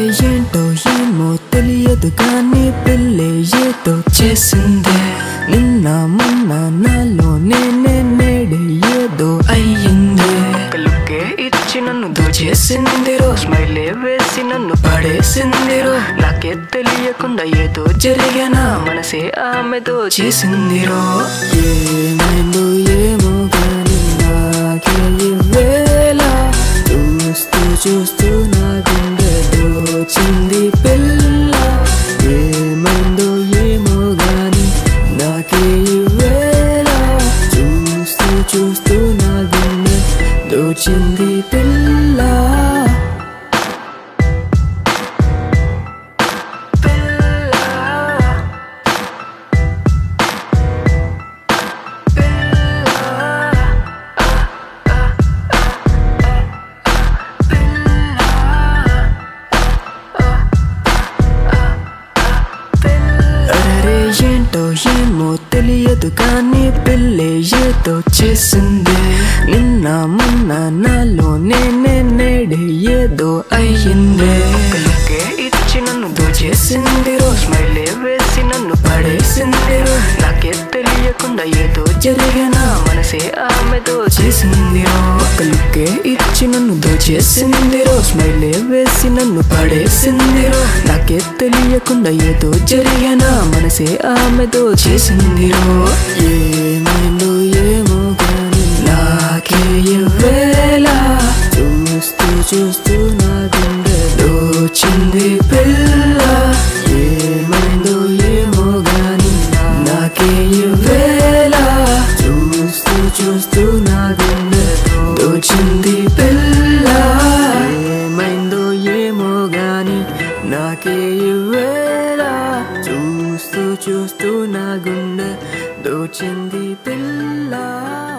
ఏంటో ఏమో తెలియదు కానీ పిల్లే ఏదో చేసిందే నిన్న మొన్న నాలో నేనే నేడే ఏదో అయ్యిందే కలుకే ఇచ్చి నన్ను దోచేసింది రో స్మైలే వేసి నన్ను పడేసింది రో నాకే తెలియకుండా ఏదో జరిగినా మనసే ఆమెతో చేసింది రో ఏమైందో ఏమో కానీ నాకే ఇవ్వేళ చూస్తూ చూస్తూ నా గుండె దోచింది పిల్ల ఏమైందో ఏమో గాని నాకే ఇవ్వేళ చూస్తూ చూస్తూ నా గుండె దోచింది పిల్ల అరే ఏంటో ఏమో తెలియదు కానీ పిల్లే ఏదో చేసింది నిన్న మొన్న నాలో నేనే నేడే ఏదో అయ్యిందే కలుకే ఇచ్చి నన్ను దోచేసింది రో స్మైలే వేసి నన్ను పడేసింది రో నాకే తెలియకుండా ఏదో జరిగినా మనసే ఆమెతో చేసింది రో కలుకే ఇచ్చి నన్ను దోచేసింది రో స్మైలే వేసి నన్ను పడేసింది రో నాకే తెలియకుండా ఏదో జరిగినా మనసే ఆమెతో చేసింది రో ఏమైందో ఏమో కానీ నాకే ఇవ్వేళ చూస్తూ చూస్తూ నా గుండె దోచింది పిల్ల ఏమైందో ఏమో గాని నాకే ఇవ్వేళ చూస్తూ చూస్తూ నా గుండె దోచింది పిల్ల ఏమైందో ఏమో గాని నాకే ఇవ్వేళ చూస్తూ చూస్తూ నా గుండె దోచింది పిల్ల